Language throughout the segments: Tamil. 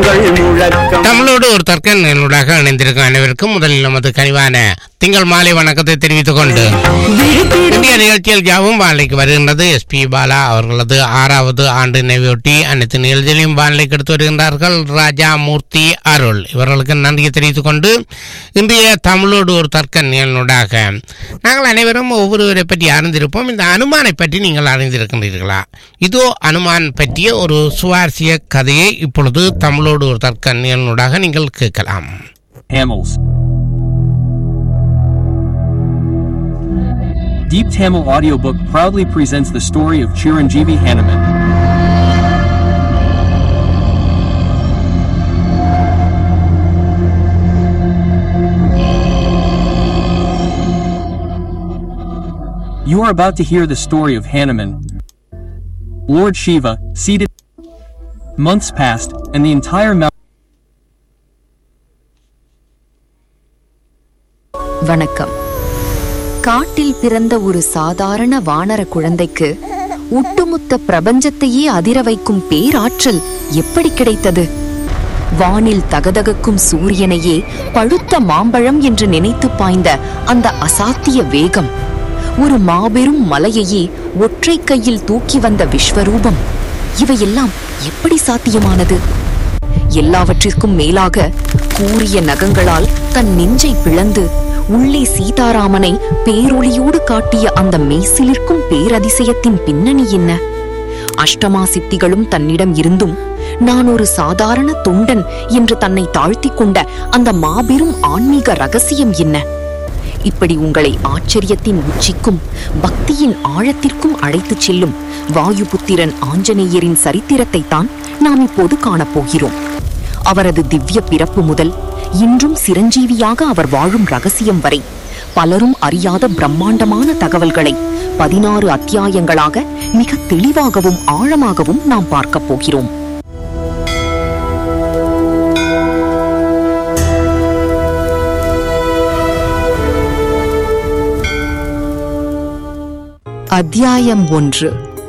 முழக்கம் தமிழோடு ஒரு தர்க்கன் என்னுடாக இணைந்திருக்கும் அனைவருக்கும் முதலில் நமது கனிவான திங்கள் மாலை வணக்கத்தை தெரிவித்துக் கொண்டு இந்திய நிகழ்ச்சியில் யாவும் வானிலைக்கு வருகின்றது எஸ்பி பாலா அவர்களது ஆறாவது ஆண்டு நினைவையொட்டி அனைத்து நிகழ்ச்சிகளையும் வானிலைக்கு எடுத்து வருகின்றார்கள் ராஜா மூர்த்தி அருள் இவர்களுக்கு நன்றியை தெரிவித்துக் கொண்டு இன்றைய தமிழோடு ஒரு தர்க்கன் நிகழ்நூடாக நாங்கள் அனைவரும் ஒவ்வொருவரை பற்றி அறிந்திருப்போம் இந்த அனுமானை பற்றி நீங்கள் அறிந்திருக்கின்றீர்களா இதோ அனுமான் பற்றிய ஒரு சுவாரஸ்ய கதையை இப்பொழுது தமிழோடு ஒரு தர்க்க நிகழ்நூடாக நீங்கள் கேட்கலாம் Tamils. Deep Tamil audiobook proudly presents the story of Chiranjeevi Hanuman. You are about to hear the story of Hanuman. Lord Shiva, seated. Months passed, and the entire mountain. வணக்கம் காட்டில் பிறந்த ஒரு சாதாரண வானர குழந்தைக்கு ஒட்டுமொத்த பிரபஞ்சத்தையே அதிர வைக்கும் பேராற்றல் எப்படி கிடைத்தது வானில் தகதகக்கும் சூரியனையே பழுத்த மாம்பழம் என்று நினைத்து பாய்ந்த அந்த அசாத்திய வேகம் ஒரு மாபெரும் மலையையே ஒற்றை கையில் தூக்கி வந்த விஸ்வரூபம் இவையெல்லாம் எப்படி சாத்தியமானது எல்லாவற்றிற்கும் மேலாக கூரிய நகங்களால் தன் நெஞ்சை பிளந்து உள்ளே சீதாராமனை பேரொளியோடு காட்டிய அந்த மெய்சிலிர்க்கும் பேரதிசயத்தின் பின்னணி என்ன அஷ்டமா சித்திகளும் தன்னிடம் இருந்தும் நான் ஒரு சாதாரண தொண்டன் என்று தன்னை தாழ்த்திக் கொண்ட அந்த மாபெரும் ஆன்மீக ரகசியம் என்ன இப்படி உங்களை ஆச்சரியத்தின் உச்சிக்கும் பக்தியின் ஆழத்திற்கும் அழைத்துச் செல்லும் வாயுபுத்திரன் ஆஞ்சநேயரின் சரித்திரத்தை தான் நாம் இப்போது காணப்போகிறோம் அவரது திவ்ய பிறப்பு முதல் இன்றும் சிரஞ்சீவியாக அவர் வாழும் ரகசியம் வரை பலரும் அறியாத பிரம்மாண்டமான தகவல்களை பதினாறு அத்தியாயங்களாக மிக தெளிவாகவும் ஆழமாகவும் நாம் பார்க்கப் போகிறோம் அத்தியாயம் ஒன்று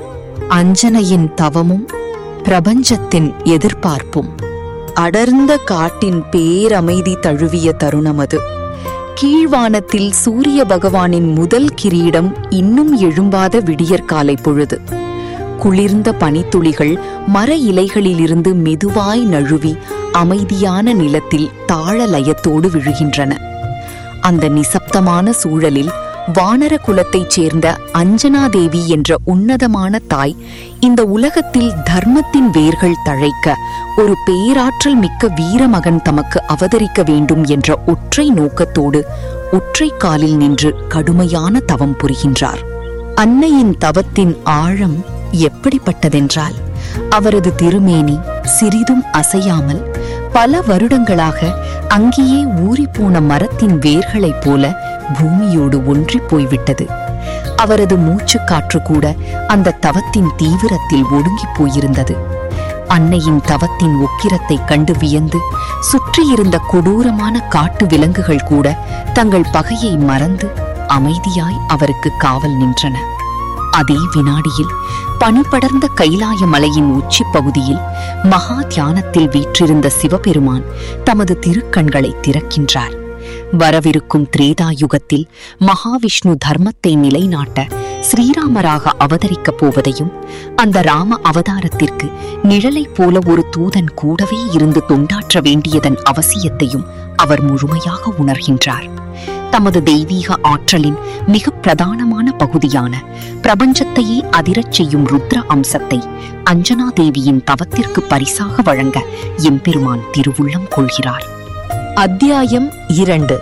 அஞ்சனையின் தவமும் பிரபஞ்சத்தின் எதிர்பார்ப்பும் அடர்ந்த காட்டின் பேரமைதி தழுவிய தருணம் அது கீழ்வானத்தில் சூரிய பகவானின் முதல் கிரீடம் இன்னும் எழும்பாத விடியற்காலை பொழுது குளிர்ந்த பனித்துளிகள் மர இலைகளிலிருந்து மெதுவாய் நழுவி அமைதியான நிலத்தில் தாழ லயத்தோடு விழுகின்றன அந்த நிசப்தமான சூழலில் வானர குலத்தைச் சேர்ந்த அஞ்சனாதேவி என்ற உன்னதமான தாய் இந்த உலகத்தில் தர்மத்தின் வேர்கள் தழைக்க ஒரு பேராற்றல் மிக்க வீரமகன் தமக்கு அவதரிக்க வேண்டும் என்ற ஒற்றை நோக்கத்தோடு ஒற்றை காலில் நின்று கடுமையான தவம் புரிகின்றார் அன்னையின் தவத்தின் ஆழம் எப்படிப்பட்டதென்றால் அவரது திருமேனி சிறிதும் அசையாமல் பல வருடங்களாக அங்கேயே ஊறிப்போன மரத்தின் வேர்களைப் போல பூமியோடு ஒன்றிப் போய்விட்டது அவரது மூச்சுக் காற்று கூட அந்த தவத்தின் தீவிரத்தில் ஒடுங்கிப் போயிருந்தது அன்னையின் தவத்தின் உக்கிரத்தை கண்டு வியந்து சுற்றியிருந்த கொடூரமான காட்டு விலங்குகள் கூட தங்கள் பகையை மறந்து அமைதியாய் அவருக்கு காவல் நின்றன அதே வினாடியில் பனிபடர்ந்த கைலாய மலையின் உச்சிப் பகுதியில் மகா தியானத்தில் வீற்றிருந்த சிவபெருமான் தமது திருக்கண்களை திறக்கின்றார் வரவிருக்கும் திரேதா யுகத்தில் மகாவிஷ்ணு தர்மத்தை நிலைநாட்ட ஸ்ரீராமராக அவதரிக்கப் போவதையும் அந்த ராம அவதாரத்திற்கு நிழலைப் போல ஒரு தூதன் கூடவே இருந்து தொண்டாற்ற வேண்டியதன் அவசியத்தையும் அவர் முழுமையாக உணர்கின்றார் தமது தெய்வீக ஆற்றலின் மிக பிரதானமான பகுதியான பிரபஞ்சத்தையே அதிரச் செய்யும் ருத்ர அம்சத்தை அஞ்சனா தேவியின் தவத்திற்கு பரிசாக வழங்க எம்பெருமான் திருவுள்ளம் கொள்கிறார் அத்தியாயம் இரண்டு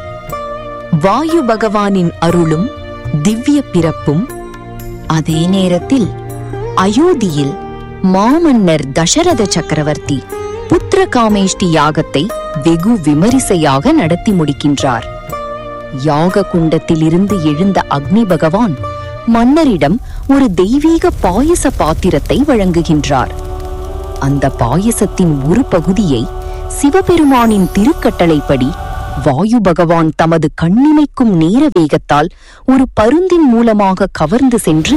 வாயு பகவானின் அருளும் திவ்ய பிறப்பும் அதே நேரத்தில் அயோத்தியில் மாமன்னர் தசரத சக்கரவர்த்தி புத்திர காமேஷ்டி யாகத்தை வெகு விமரிசையாக நடத்தி முடிக்கின்றார் யாக குண்டத்திலிருந்து எழுந்த அக்னி பகவான் மன்னரிடம் ஒரு தெய்வீக பாயச பாத்திரத்தை வழங்குகின்றார் அந்த பாயசத்தின் ஒரு பகுதியை சிவபெருமானின் திருக்கட்டளைப்படி வாயு பகவான் தமது கண்ணிமைக்கும் நேர வேகத்தால் ஒரு பருந்தின் மூலமாக கவர்ந்து சென்று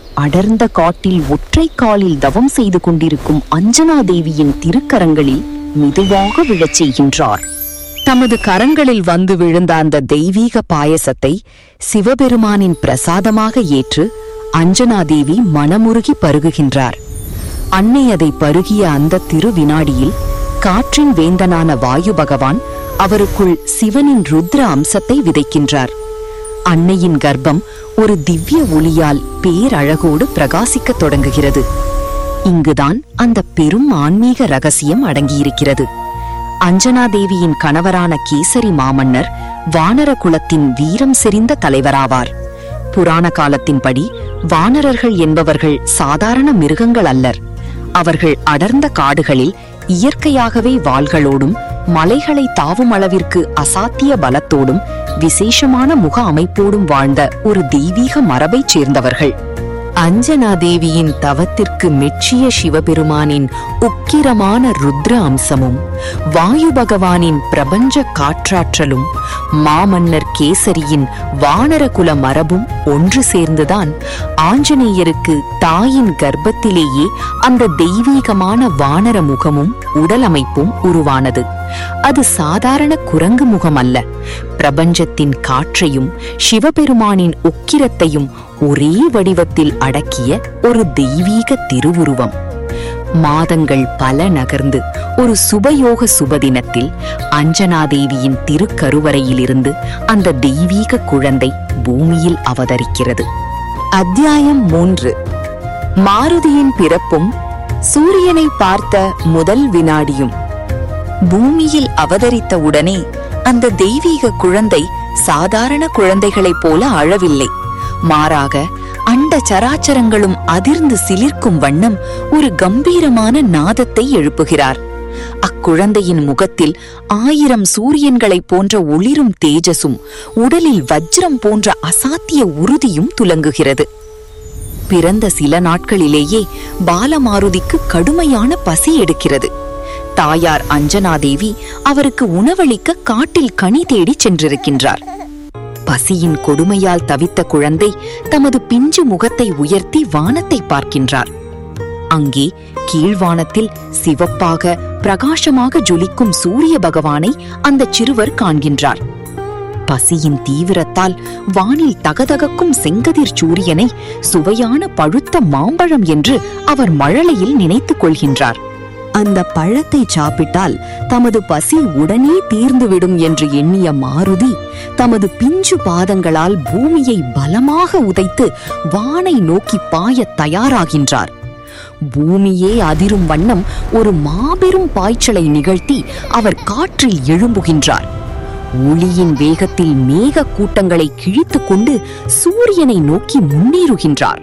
அடர்ந்த காட்டில் ஒற்றை காலில் தவம் செய்து கொண்டிருக்கும் அஞ்சனா தேவியின் திருக்கரங்களில் மெதுவாக விழச் செய்கின்றார் தமது கரங்களில் வந்து விழுந்த அந்த தெய்வீக பாயசத்தை சிவபெருமானின் பிரசாதமாக ஏற்று அஞ்சனாதேவி மனமுருகி பருகுகின்றார் அன்னை அதை பருகிய அந்த திரு வினாடியில் காற்றின் வேந்தனான வாயு பகவான் அவருக்குள் சிவனின் ருத்ர அம்சத்தை விதைக்கின்றார் அன்னையின் கர்ப்பம் ஒரு திவ்ய ஒளியால் பேரழகோடு பிரகாசிக்கத் தொடங்குகிறது இங்குதான் அந்த பெரும் ஆன்மீக ரகசியம் அடங்கியிருக்கிறது அஞ்சனா தேவியின் கணவரான கேசரி மாமன்னர் வானர குலத்தின் வீரம் செறிந்த தலைவராவார் புராண காலத்தின்படி வானரர்கள் என்பவர்கள் சாதாரண மிருகங்கள் அல்லர் அவர்கள் அடர்ந்த காடுகளில் இயற்கையாகவே வாள்களோடும் மலைகளை தாவும் அளவிற்கு அசாத்திய பலத்தோடும் விசேஷமான முக அமைப்போடும் வாழ்ந்த ஒரு தெய்வீக மரபைச் சேர்ந்தவர்கள் அஞ்சனா தேவியின் தவத்திற்கு மெச்சிய சிவபெருமானின் உக்கிரமான ருத்ர அம்சமும் வாயு பகவானின் பிரபஞ்ச காற்றாற்றலும் மாமன்னர் கேசரியின் வானரகுல மரபும் ஒன்று சேர்ந்துதான் ஆஞ்சநேயருக்கு தாயின் கர்ப்பத்திலேயே அந்த தெய்வீகமான வானர முகமும் உடலமைப்பும் உருவானது அது சாதாரண குரங்கு முகம் அல்ல பிரபஞ்சத்தின் காற்றையும் சிவபெருமானின் உக்கிரத்தையும் ஒரே வடிவத்தில் அடக்கிய ஒரு தெய்வீக திருவுருவம் மாதங்கள் பல நகர்ந்து ஒரு சுபயோக சுபதினத்தில் அஞ்சனாதேவியின் திருக்கருவறையிலிருந்து அந்த தெய்வீக குழந்தை பூமியில் அவதரிக்கிறது அத்தியாயம் மூன்று மாருதியின் பிறப்பும் சூரியனை பார்த்த முதல் வினாடியும் பூமியில் அவதரித்த உடனே அந்த தெய்வீக குழந்தை சாதாரண குழந்தைகளைப் போல அழவில்லை மாறாக அண்ட சராச்சரங்களும் அதிர்ந்து சிலிர்க்கும் வண்ணம் ஒரு கம்பீரமான நாதத்தை எழுப்புகிறார் அக்குழந்தையின் முகத்தில் ஆயிரம் சூரியன்களைப் போன்ற ஒளிரும் தேஜசும் உடலில் வஜ்ரம் போன்ற அசாத்திய உறுதியும் துலங்குகிறது பிறந்த சில நாட்களிலேயே பாலமாருதிக்கு கடுமையான பசி எடுக்கிறது தாயார் அஞ்சனாதேவி அவருக்கு உணவளிக்க காட்டில் கனி தேடி சென்றிருக்கின்றார் பசியின் கொடுமையால் தவித்த குழந்தை தமது பிஞ்சு முகத்தை உயர்த்தி வானத்தை பார்க்கின்றார் அங்கே கீழ்வானத்தில் சிவப்பாக பிரகாசமாக ஜொலிக்கும் சூரிய பகவானை அந்த சிறுவர் காண்கின்றார் பசியின் தீவிரத்தால் வானில் தகதகக்கும் செங்கதிர் சூரியனை சுவையான பழுத்த மாம்பழம் என்று அவர் மழலையில் நினைத்துக் கொள்கின்றார் அந்த பழத்தை சாப்பிட்டால் தமது பசி உடனே தீர்ந்துவிடும் என்று எண்ணிய மாருதி தமது பிஞ்சு பாதங்களால் பூமியை பலமாக உதைத்து வானை நோக்கி பாயத் தயாராகின்றார் பூமியே அதிரும் வண்ணம் ஒரு மாபெரும் பாய்ச்சலை நிகழ்த்தி அவர் காற்றில் எழும்புகின்றார் ஒளியின் வேகத்தில் மேக கூட்டங்களை கிழித்துக் கொண்டு சூரியனை நோக்கி முன்னேறுகின்றார்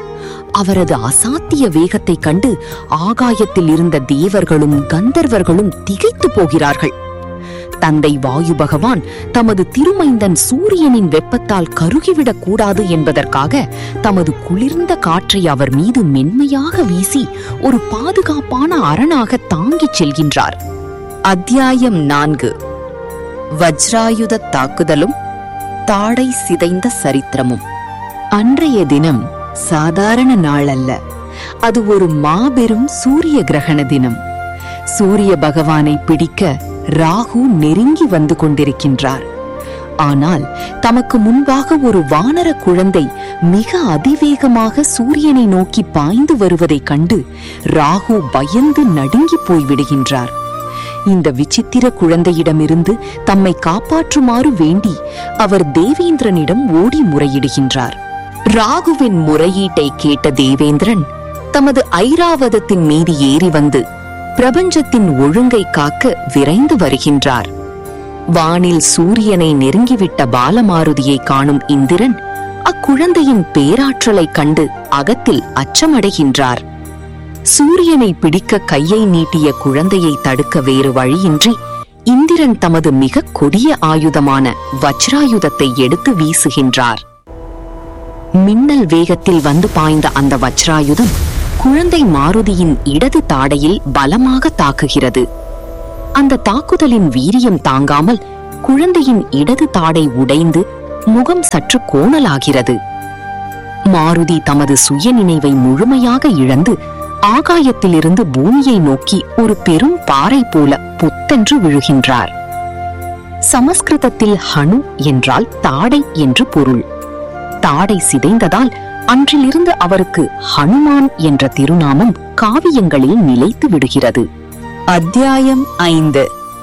அவரது அசாத்திய வேகத்தைக் கண்டு ஆகாயத்தில் இருந்த தேவர்களும் கந்தர்வர்களும் திகைத்து போகிறார்கள் தந்தை வாயு பகவான் தமது திருமைந்தன் சூரியனின் வெப்பத்தால் கருகிவிடக் கூடாது என்பதற்காக தமது குளிர்ந்த காற்றை அவர் மீது மென்மையாக வீசி ஒரு பாதுகாப்பான அரணாக தாங்கிச் செல்கின்றார் அத்தியாயம் நான்கு வஜ்ராயுத தாக்குதலும் தாடை சிதைந்த சரித்திரமும் அன்றைய தினம் சாதாரண நாள் அல்ல அது ஒரு மாபெரும் சூரிய கிரகண தினம் சூரிய பகவானை பிடிக்க ராகு நெருங்கி வந்து கொண்டிருக்கின்றார் ஆனால் தமக்கு முன்பாக ஒரு வானர குழந்தை மிக அதிவேகமாக சூரியனை நோக்கி பாய்ந்து வருவதைக் கண்டு ராகு பயந்து நடுங்கி போய்விடுகின்றார் இந்த விசித்திர குழந்தையிடமிருந்து தம்மை காப்பாற்றுமாறு வேண்டி அவர் தேவேந்திரனிடம் ஓடி முறையிடுகின்றார் ராகுவின் முறையீட்டை கேட்ட தேவேந்திரன் தமது ஐராவதத்தின் மீது ஏறி வந்து பிரபஞ்சத்தின் ஒழுங்கை காக்க விரைந்து வருகின்றார் வானில் சூரியனை நெருங்கிவிட்ட பாலமாருதியை காணும் இந்திரன் அக்குழந்தையின் பேராற்றலைக் கண்டு அகத்தில் அச்சமடைகின்றார் சூரியனை பிடிக்க கையை நீட்டிய குழந்தையை தடுக்க வேறு வழியின்றி இந்திரன் தமது மிக கொடிய ஆயுதமான வஜ்ராயுதத்தை எடுத்து வீசுகின்றார் மின்னல் வேகத்தில் வந்து பாய்ந்த அந்த வஜ்ராயுதம் குழந்தை மாருதியின் இடது தாடையில் பலமாக தாக்குகிறது அந்த தாக்குதலின் வீரியம் தாங்காமல் குழந்தையின் இடது தாடை உடைந்து முகம் சற்று கோணலாகிறது மாருதி தமது சுயநினைவை முழுமையாக இழந்து ஆகாயத்திலிருந்து பூமியை நோக்கி ஒரு பெரும் பாறை போல புத்தென்று விழுகின்றார் சமஸ்கிருதத்தில் ஹனு என்றால் தாடை என்று பொருள் தாடை சிதைந்ததால் அன்றிலிருந்து அவருக்கு ஹனுமான் என்ற திருநாமம் காவியங்களில் நிலைத்து விடுகிறது அத்தியாயம் ஐந்து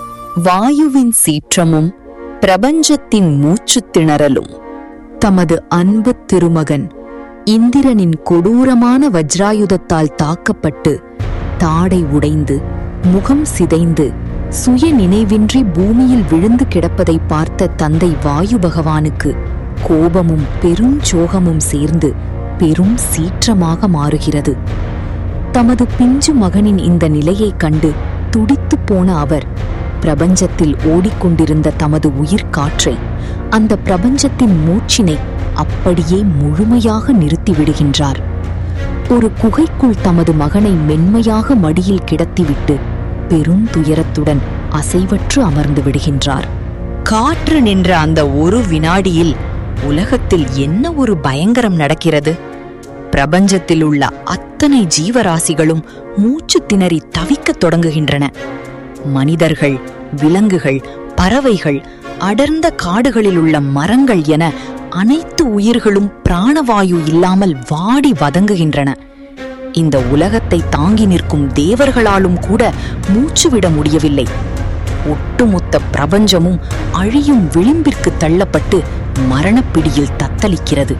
வாயுவின் சீற்றமும் பிரபஞ்சத்தின் மூச்சுத் திணறலும் தமது அன்பு திருமகன் இந்திரனின் கொடூரமான வஜ்ராயுதத்தால் தாக்கப்பட்டு தாடை உடைந்து முகம் சிதைந்து சுய நினைவின்றி பூமியில் விழுந்து கிடப்பதை பார்த்த தந்தை வாயு பகவானுக்கு கோபமும் பெரும் சோகமும் சேர்ந்து பெரும் சீற்றமாக மாறுகிறது தமது பிஞ்சு மகனின் இந்த நிலையைக் கண்டு துடித்துப் போன அவர் பிரபஞ்சத்தில் ஓடிக்கொண்டிருந்த தமது உயிர்காற்றை அந்த பிரபஞ்சத்தின் மூச்சினை அப்படியே முழுமையாக நிறுத்திவிடுகின்றார் ஒரு குகைக்குள் தமது மகனை மென்மையாக மடியில் கிடத்திவிட்டு பெரும் துயரத்துடன் அசைவற்று அமர்ந்து விடுகின்றார் காற்று நின்ற அந்த ஒரு வினாடியில் உலகத்தில் என்ன ஒரு பயங்கரம் நடக்கிறது பிரபஞ்சத்தில் உள்ள அத்தனை ஜீவராசிகளும் மூச்சு திணறி தவிக்கத் தொடங்குகின்றன மனிதர்கள் விலங்குகள் பறவைகள் அடர்ந்த காடுகளில் உள்ள மரங்கள் என அனைத்து உயிர்களும் பிராணவாயு இல்லாமல் வாடி வதங்குகின்றன இந்த உலகத்தை தாங்கி நிற்கும் தேவர்களாலும் கூட மூச்சுவிட முடியவில்லை ஒட்டுமொத்த பிரபஞ்சமும் அழியும் விளிம்பிற்கு தள்ளப்பட்டு மரணப்பிடியில் தத்தளிக்கிறது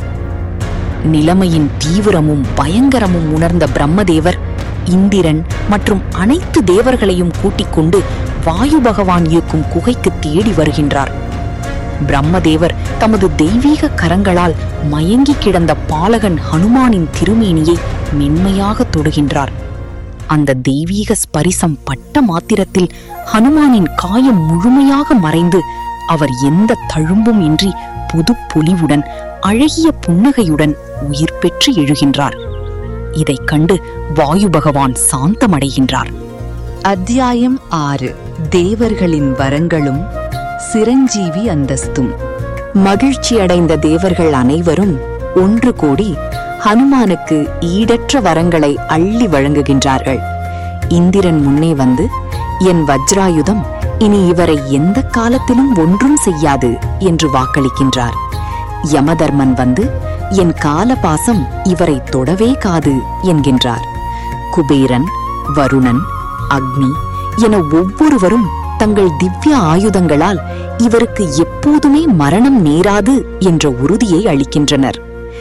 நிலைமையின் தீவிரமும் பயங்கரமும் உணர்ந்த பிரம்மதேவர் இந்திரன் மற்றும் அனைத்து தேவர்களையும் கூட்டிக் கொண்டு வாயு பகவான் இருக்கும் குகைக்கு தேடி வருகின்றார் பிரம்மதேவர் தமது தெய்வீக கரங்களால் மயங்கி கிடந்த பாலகன் ஹனுமானின் திருமேனியை மென்மையாக தொடுகின்றார் அந்த தெய்வீக ஸ்பரிசம் பட்ட மாத்திரத்தில் ஹனுமானின் காயம் முழுமையாக மறைந்து அவர் எந்த தழும்பும் இன்றி புது பொலிவுடன் அழகிய புன்னகையுடன் உயிர் பெற்று எழுகின்றார் இதைக் கண்டு வாயு பகவான் சாந்தமடைகின்றார் அத்தியாயம் ஆறு தேவர்களின் வரங்களும் சிரஞ்சீவி அந்தஸ்தும் மகிழ்ச்சியடைந்த தேவர்கள் அனைவரும் ஒன்று கூடி ஹனுமானுக்கு ஈடற்ற வரங்களை அள்ளி வழங்குகின்றார்கள் இந்திரன் முன்னே வந்து என் வஜ்ராயுதம் இனி இவரை எந்த காலத்திலும் ஒன்றும் செய்யாது என்று வாக்களிக்கின்றார் யமதர்மன் வந்து என் காலபாசம் இவரை தொடவே காது என்கின்றார் குபேரன் வருணன் அக்னி என ஒவ்வொருவரும் தங்கள் திவ்ய ஆயுதங்களால் இவருக்கு எப்போதுமே மரணம் நேராது என்ற உறுதியை அளிக்கின்றனர்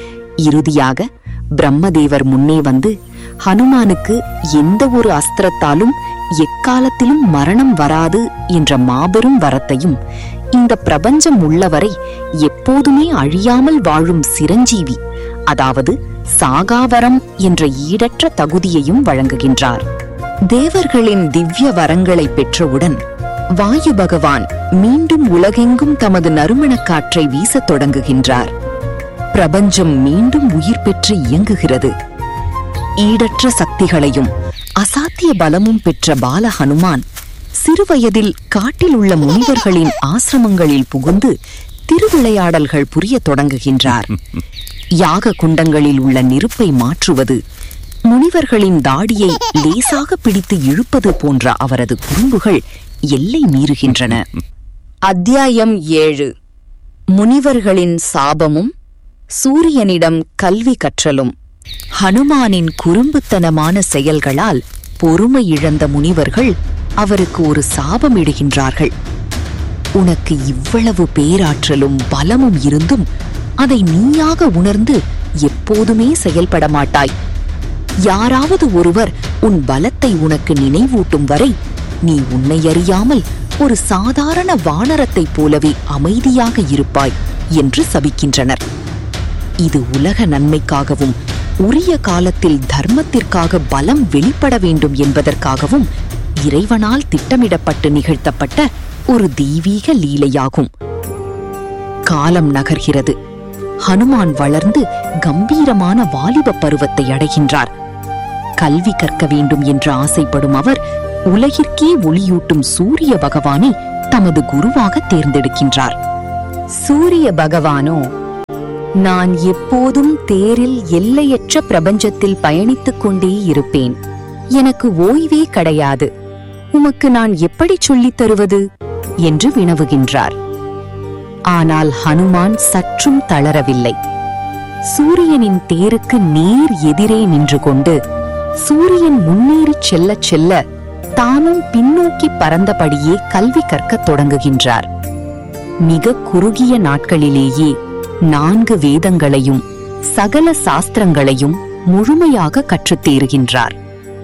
இறுதியாக பிரம்மதேவர் முன்னே வந்து ஹனுமானுக்கு எந்த ஒரு அஸ்திரத்தாலும் எக்காலத்திலும் மரணம் வராது என்ற மாபெரும் வரத்தையும் இந்த பிரபஞ்சம் உள்ளவரை எப்போதுமே அழியாமல் வாழும் சிரஞ்சீவி அதாவது சாகாவரம் என்ற ஈடற்ற தகுதியையும் வழங்குகின்றார் தேவர்களின் திவ்ய வரங்களை பெற்றவுடன் வாயு பகவான் மீண்டும் உலகெங்கும் தமது நறுமணக் காற்றை வீசத் தொடங்குகின்றார் பிரபஞ்சம் மீண்டும் உயிர் பெற்று இயங்குகிறது ஈடற்ற சக்திகளையும் அசாத்திய பலமும் பெற்ற பால ஹனுமான் சிறுவயதில் காட்டில் உள்ள முனிவர்களின் ஆசிரமங்களில் புகுந்து திருவிளையாடல்கள் புரியத் தொடங்குகின்றார் யாக குண்டங்களில் உள்ள நெருப்பை மாற்றுவது முனிவர்களின் தாடியை லேசாக பிடித்து இழுப்பது போன்ற அவரது குறும்புகள் எல்லை மீறுகின்றன அத்தியாயம் ஏழு முனிவர்களின் சாபமும் சூரியனிடம் கல்வி கற்றலும் ஹனுமானின் குறும்புத்தனமான செயல்களால் பொறுமை இழந்த முனிவர்கள் அவருக்கு ஒரு சாபமிடுகின்றார்கள் உனக்கு இவ்வளவு பேராற்றலும் பலமும் இருந்தும் அதை நீயாக உணர்ந்து எப்போதுமே செயல்பட மாட்டாய் யாராவது ஒருவர் உன் பலத்தை உனக்கு நினைவூட்டும் வரை நீ உன்னை அறியாமல் ஒரு சாதாரண வானரத்தைப் போலவே அமைதியாக இருப்பாய் என்று சபிக்கின்றனர் இது உலக நன்மைக்காகவும் உரிய காலத்தில் தர்மத்திற்காக பலம் வெளிப்பட வேண்டும் என்பதற்காகவும் இறைவனால் திட்டமிடப்பட்டு நிகழ்த்தப்பட்ட ஒரு தெய்வீக லீலையாகும் காலம் நகர்கிறது ஹனுமான் வளர்ந்து கம்பீரமான வாலிப பருவத்தை அடைகின்றார் கல்வி கற்க வேண்டும் என்று ஆசைப்படும் அவர் உலகிற்கே ஒளியூட்டும் சூரிய பகவானை தமது குருவாக தேர்ந்தெடுக்கின்றார் சூரிய பகவானோ நான் எப்போதும் தேரில் எல்லையற்ற பிரபஞ்சத்தில் பயணித்துக் கொண்டே இருப்பேன் எனக்கு ஓய்வே கிடையாது உமக்கு நான் எப்படி சொல்லித் தருவது என்று வினவுகின்றார் ஆனால் ஹனுமான் சற்றும் தளரவில்லை சூரியனின் தேருக்கு நேர் எதிரே நின்று கொண்டு சூரியன் முன்னேறிச் செல்லச் செல்ல தானும் பின்னோக்கி பறந்தபடியே கல்வி கற்கத் தொடங்குகின்றார் மிக குறுகிய நாட்களிலேயே நான்கு வேதங்களையும் சகல சாஸ்திரங்களையும் முழுமையாக கற்றுத் தேறுகின்றார்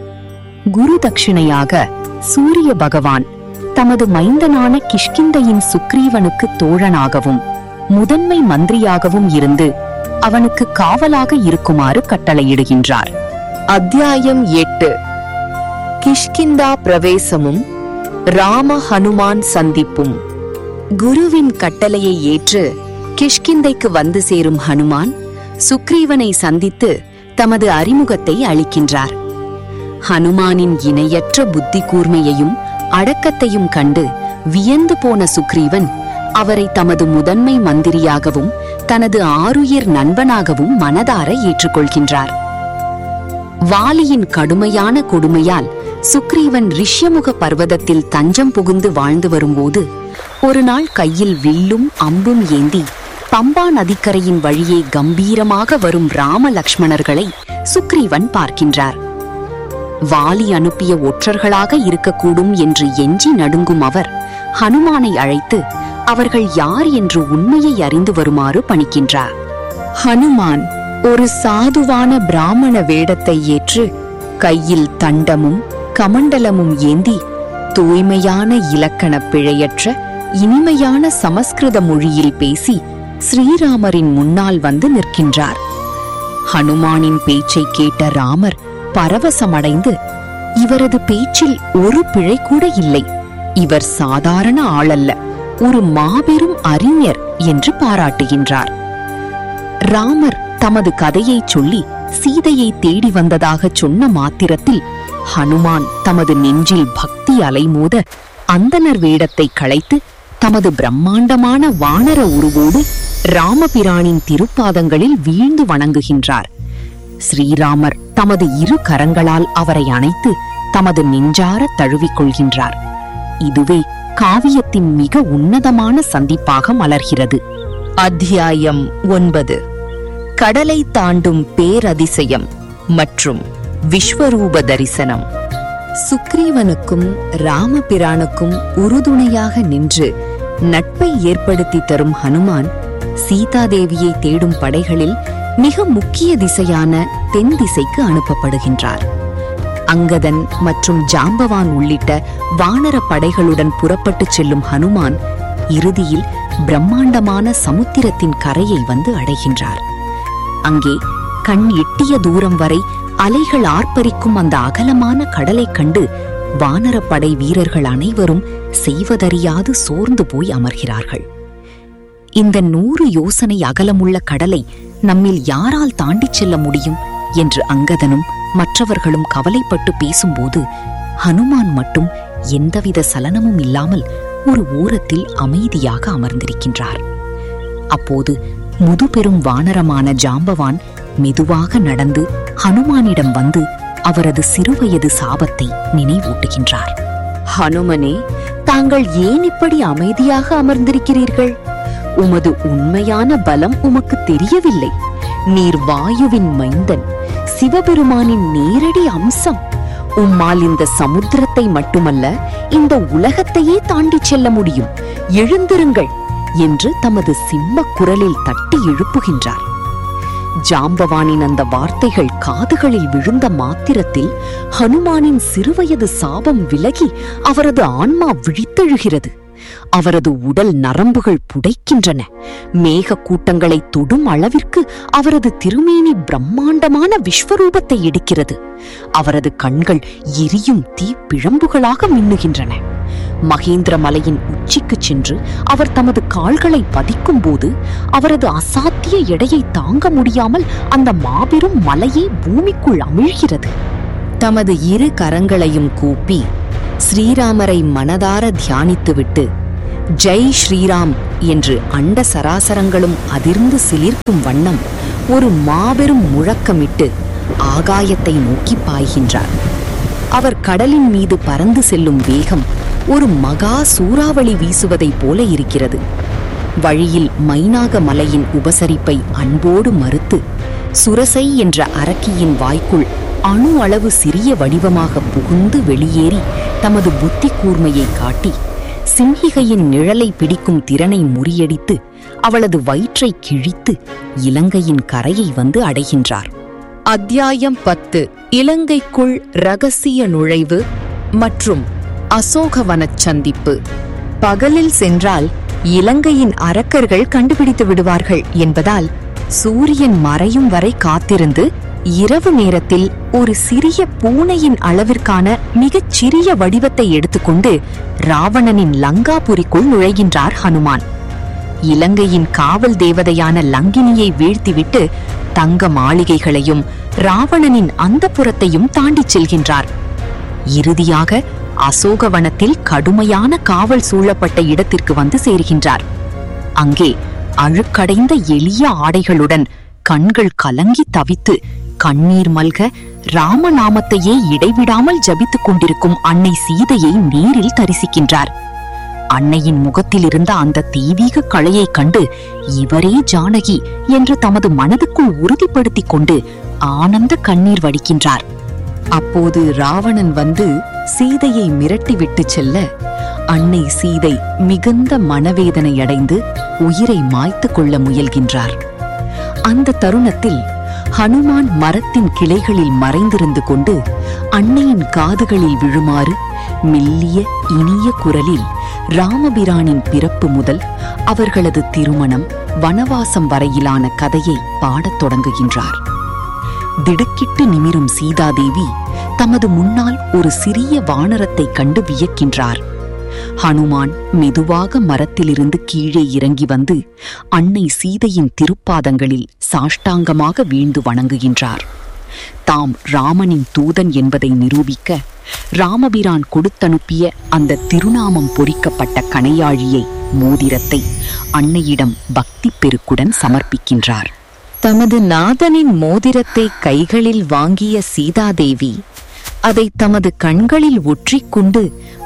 குரு தட்சிணையாக சூரிய பகவான் தமது மைந்தனான கிஷ்கிந்தையின் சுக்ரீவனுக்கு தோழனாகவும் முதன்மை மந்திரியாகவும் இருந்து அவனுக்கு காவலாக இருக்குமாறு கட்டளையிடுகின்றார் அத்தியாயம் எட்டு கிஷ்கிந்தா பிரவேசமும் ராம ஹனுமான் சந்திப்பும் குருவின் கட்டளையை ஏற்று கிஷ்கிந்தைக்கு வந்து சேரும் ஹனுமான் சுக்ரீவனை சந்தித்து தமது அறிமுகத்தை அளிக்கின்றார் ஹனுமானின் இணையற்ற புத்தி கூர்மையையும் அடக்கத்தையும் கண்டு வியந்து போன சுக்ரீவன் அவரை தமது முதன்மை மந்திரியாகவும் தனது ஆருயிர் நண்பனாகவும் மனதார ஏற்றுக்கொள்கின்றார் வாலியின் கடுமையான கொடுமையால் சுக்ரீவன் ரிஷ்யமுக பர்வதத்தில் தஞ்சம் புகுந்து வாழ்ந்து வரும்போது ஒரு நாள் கையில் வில்லும் அம்பும் ஏந்தி பம்பா நதிக்கரையின் வழியே கம்பீரமாக வரும் ராம லக்ஷ்மணர்களை சுக்ரீவன் பார்க்கின்றார் வாலி அனுப்பிய ஒற்றர்களாக இருக்கக்கூடும் என்று எஞ்சி நடுங்கும் அவர் ஹனுமானை அழைத்து அவர்கள் யார் என்று உண்மையை அறிந்து வருமாறு பணிக்கின்றார் ஹனுமான் ஒரு சாதுவான பிராமண வேடத்தை ஏற்று கையில் தண்டமும் கமண்டலமும் ஏந்தி தூய்மையான இலக்கண பிழையற்ற இனிமையான சமஸ்கிருத மொழியில் பேசி ஸ்ரீராமரின் முன்னால் வந்து நிற்கின்றார் ஹனுமானின் பேச்சை கேட்ட ராமர் பரவசமடைந்து இவரது பேச்சில் ஒரு பிழை கூட இல்லை இவர் சாதாரண ஆளல்ல ஒரு மாபெரும் அறிஞர் என்று பாராட்டுகின்றார் ராமர் தமது கதையைச் சொல்லி சீதையை தேடி வந்ததாகச் சொன்ன மாத்திரத்தில் ஹனுமான் தமது நெஞ்சில் பக்தி அலைமோத அந்தணர் வேடத்தை களைத்து தமது பிரம்மாண்டமான வானர உருவோடு ராமபிரானின் திருப்பாதங்களில் வீழ்ந்து வணங்குகின்றார் ஸ்ரீராமர் தமது இரு கரங்களால் அவரை அணைத்து தமது நெஞ்சார தழுவிக் கொள்கின்றார் இதுவே காவியத்தின் மிக உன்னதமான சந்திப்பாக மலர்கிறது அத்தியாயம் ஒன்பது கடலை தாண்டும் பேரதிசயம் மற்றும் விஸ்வரூப தரிசனம் சுக்ரீவனுக்கும் ராமபிரானுக்கும் உறுதுணையாக நின்று நட்பை ஏற்படுத்தி தரும் ஹனுமான் சீதாதேவியை தேடும் படைகளில் மிக முக்கிய திசையான தென் திசைக்கு அனுப்பப்படுகின்றார் அங்கதன் மற்றும் ஜாம்பவான் உள்ளிட்ட வானர படைகளுடன் புறப்பட்டுச் செல்லும் ஹனுமான் இறுதியில் பிரம்மாண்டமான சமுத்திரத்தின் கரையை வந்து அடைகின்றார் அங்கே கண் எட்டிய தூரம் வரை அலைகள் ஆர்ப்பரிக்கும் அந்த அகலமான கடலைக் கண்டு வானரப்படை வீரர்கள் அனைவரும் செய்வதறியாது சோர்ந்து போய் அமர்கிறார்கள் இந்த நூறு யோசனை அகலமுள்ள கடலை நம்மில் யாரால் தாண்டிச் செல்ல முடியும் என்று அங்கதனும் மற்றவர்களும் கவலைப்பட்டு பேசும்போது ஹனுமான் மட்டும் எந்தவித சலனமும் இல்லாமல் ஒரு ஓரத்தில் அமைதியாக அமர்ந்திருக்கின்றார் அப்போது முதுபெரும் வானரமான ஜாம்பவான் மெதுவாக நடந்து ஹனுமானிடம் வந்து அவரது சிறுவயது சாபத்தை நினைவூட்டுகின்றார் ஹனுமனே தாங்கள் ஏன் இப்படி அமைதியாக அமர்ந்திருக்கிறீர்கள் உமது உண்மையான பலம் உமக்கு தெரியவில்லை நீர் வாயுவின் மைந்தன் சிவபெருமானின் நேரடி அம்சம் உம்மால் இந்த சமுத்திரத்தை மட்டுமல்ல இந்த உலகத்தையே தாண்டிச் செல்ல முடியும் எழுந்திருங்கள் என்று தமது சிம்ம குரலில் தட்டி எழுப்புகின்றார் ஜாம்பவானின் அந்த வார்த்தைகள் காதுகளில் விழுந்த மாத்திரத்தில் ஹனுமானின் சிறுவயது சாபம் விலகி அவரது ஆன்மா விழித்தெழுகிறது அவரது உடல் நரம்புகள் புடைக்கின்றன மேக கூட்டங்களை தொடும் அளவிற்கு அவரது திருமேனி பிரம்மாண்டமான விஸ்வரூபத்தை எடுக்கிறது அவரது கண்கள் எரியும் தீ பிழம்புகளாக மின்னுகின்றன மகேந்திர மலையின் உச்சிக்குச் சென்று அவர் தமது கால்களை பதிக்கும் போது அவரது அசாத்திய எடையை தாங்க முடியாமல் அந்த மாபெரும் மலையே பூமிக்குள் அமிழ்கிறது தமது இரு கரங்களையும் கூப்பி ஸ்ரீராமரை மனதார தியானித்துவிட்டு ஜெய் ஸ்ரீராம் என்று அண்ட சராசரங்களும் அதிர்ந்து சிலிர்க்கும் வண்ணம் ஒரு மாபெரும் முழக்கமிட்டு ஆகாயத்தை நோக்கி பாய்கின்றார் அவர் கடலின் மீது பறந்து செல்லும் வேகம் ஒரு மகா சூறாவளி வீசுவதைப் போல இருக்கிறது வழியில் மைனாக மலையின் உபசரிப்பை அன்போடு மறுத்து சுரசை என்ற அரக்கியின் வாய்க்குள் அணு அளவு சிறிய வடிவமாக புகுந்து வெளியேறி தமது புத்தி கூர்மையை காட்டி சிம்ஹிகையின் நிழலை பிடிக்கும் திறனை முறியடித்து அவளது வயிற்றை கிழித்து இலங்கையின் கரையை வந்து அடைகின்றார் அத்தியாயம் பத்து இலங்கைக்குள் ரகசிய நுழைவு மற்றும் அசோகவனச் சந்திப்பு பகலில் சென்றால் இலங்கையின் அரக்கர்கள் கண்டுபிடித்து விடுவார்கள் என்பதால் சூரியன் மறையும் வரை காத்திருந்து இரவு நேரத்தில் ஒரு சிறிய பூனையின் அளவிற்கான மிகச் சிறிய வடிவத்தை எடுத்துக்கொண்டு ராவணனின் லங்காபுரிக்குள் நுழைகின்றார் ஹனுமான் இலங்கையின் காவல் தேவதையான லங்கினியை வீழ்த்திவிட்டு தங்க மாளிகைகளையும் ராவணனின் அந்தப்புறத்தையும் தாண்டிச் செல்கின்றார் இறுதியாக அசோகவனத்தில் கடுமையான காவல் சூழப்பட்ட இடத்திற்கு வந்து சேர்கின்றார் அங்கே அழுக்கடைந்த எளிய ஆடைகளுடன் கண்கள் கலங்கி தவித்து கண்ணீர் மல்க ராமநாமத்தையே இடைவிடாமல் ஜபித்துக் கொண்டிருக்கும் அன்னை சீதையை நேரில் தரிசிக்கின்றார் அன்னையின் முகத்தில் இருந்த அந்த தெய்வீக கலையைக் கண்டு இவரே ஜானகி என்று தமது மனதுக்குள் உறுதிப்படுத்திக் கொண்டு ஆனந்த கண்ணீர் வடிக்கின்றார் அப்போது ராவணன் வந்து சீதையை மிரட்டிவிட்டு செல்ல அன்னை சீதை மிகுந்த மனவேதனை அடைந்து உயிரை மாய்த்து கொள்ள முயல்கின்றார் அந்த தருணத்தில் ஹனுமான் மரத்தின் கிளைகளில் மறைந்திருந்து கொண்டு அன்னையின் காதுகளில் விழுமாறு மெல்லிய இனிய குரலில் ராமபிரானின் பிறப்பு முதல் அவர்களது திருமணம் வனவாசம் வரையிலான கதையை பாடத் தொடங்குகின்றார் திடுக்கிட்டு நிமிரும் சீதாதேவி தமது முன்னால் ஒரு சிறிய வானரத்தைக் கண்டு வியக்கின்றார் ஹனுமான் மெதுவாக மரத்திலிருந்து கீழே இறங்கி வந்து அன்னை சீதையின் திருப்பாதங்களில் சாஷ்டாங்கமாக வீழ்ந்து வணங்குகின்றார் தாம் ராமனின் தூதன் என்பதை நிரூபிக்க ராமபிரான் கொடுத்தனுப்பிய அந்த திருநாமம் பொறிக்கப்பட்ட கணையாழியை மோதிரத்தை அன்னையிடம் பக்தி பெருக்குடன் சமர்ப்பிக்கின்றார் தமது நாதனின் மோதிரத்தை கைகளில் வாங்கிய சீதாதேவி அதை தமது கண்களில் ஒற்றிக்கொண்டு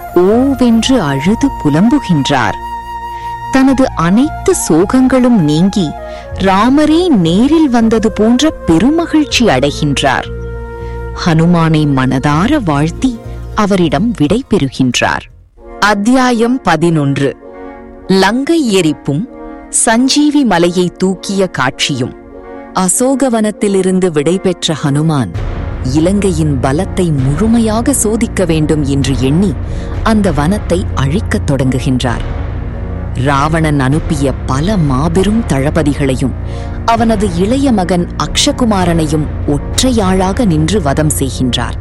ஓவென்று அழுது புலம்புகின்றார் தனது அனைத்து சோகங்களும் நீங்கி ராமரே நேரில் வந்தது போன்ற பெருமகிழ்ச்சி அடைகின்றார் ஹனுமானை மனதார வாழ்த்தி அவரிடம் விடை பெறுகின்றார் அத்தியாயம் பதினொன்று லங்கை எரிப்பும் சஞ்சீவி மலையை தூக்கிய காட்சியும் அசோகவனத்திலிருந்து விடைபெற்ற ஹனுமான் இலங்கையின் பலத்தை முழுமையாக சோதிக்க வேண்டும் என்று எண்ணி அந்த வனத்தை அழிக்கத் தொடங்குகின்றார் ராவணன் அனுப்பிய பல மாபெரும் தளபதிகளையும் அவனது இளைய மகன் அக்ஷகுமாரனையும் ஒற்றையாளாக நின்று வதம் செய்கின்றார்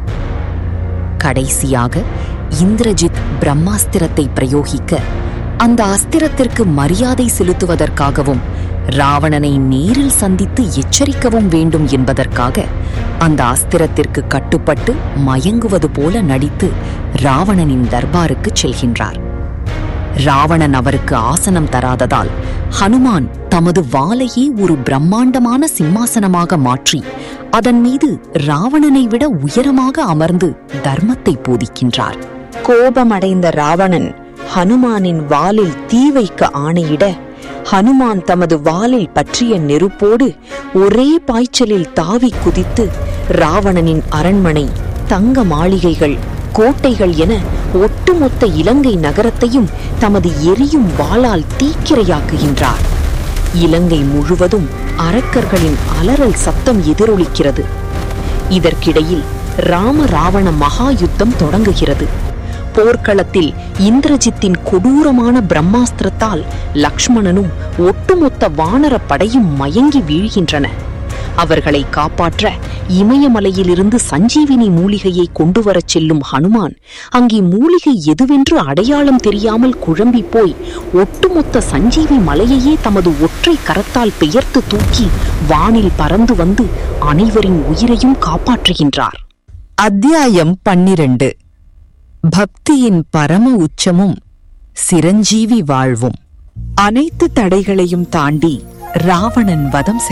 கடைசியாக இந்திரஜித் பிரம்மாஸ்திரத்தை பிரயோகிக்க அந்த அஸ்திரத்திற்கு மரியாதை செலுத்துவதற்காகவும் ராவணனை நேரில் சந்தித்து எச்சரிக்கவும் வேண்டும் என்பதற்காக அந்த அஸ்திரத்திற்கு கட்டுப்பட்டு மயங்குவது போல நடித்து ராவணனின் தர்பாருக்குச் செல்கின்றார் ராவணன் அவருக்கு ஆசனம் தராததால் ஹனுமான் தமது வாளையே ஒரு பிரம்மாண்டமான சிம்மாசனமாக மாற்றி அதன் மீது ராவணனை விட உயரமாக அமர்ந்து தர்மத்தை போதிக்கின்றார் கோபமடைந்த ராவணன் ஹனுமானின் வாலில் தீ வைக்க ஆணையிட ஹனுமான் தமது வாலில் பற்றிய நெருப்போடு ஒரே பாய்ச்சலில் தாவி குதித்து ராவணனின் அரண்மனை தங்க மாளிகைகள் கோட்டைகள் என ஒட்டுமொத்த இலங்கை நகரத்தையும் தமது எரியும் வாளால் தீக்கிரையாக்குகின்றார் இலங்கை முழுவதும் அரக்கர்களின் அலறல் சத்தம் எதிரொலிக்கிறது இதற்கிடையில் ராம ராவண மகா யுத்தம் தொடங்குகிறது போர்க்களத்தில் இந்திரஜித்தின் கொடூரமான பிரம்மாஸ்திரத்தால் லக்ஷ்மணனும் ஒட்டுமொத்த வானர படையும் மயங்கி வீழ்கின்றன அவர்களை காப்பாற்ற இமயமலையிலிருந்து சஞ்சீவினி மூலிகையை கொண்டு வரச் செல்லும் ஹனுமான் அங்கே மூலிகை எதுவென்று அடையாளம் தெரியாமல் குழம்பி போய் ஒட்டுமொத்த சஞ்சீவி மலையையே தமது ஒற்றை கரத்தால் பெயர்த்து தூக்கி வானில் பறந்து வந்து அனைவரின் உயிரையும் காப்பாற்றுகின்றார் அத்தியாயம் பன்னிரண்டு பக்தியின் பரம உச்சமும் சிரஞ்சீவி வாழ்வும் அனைத்து தடைகளையும் தாண்டி ராவணன் வதம்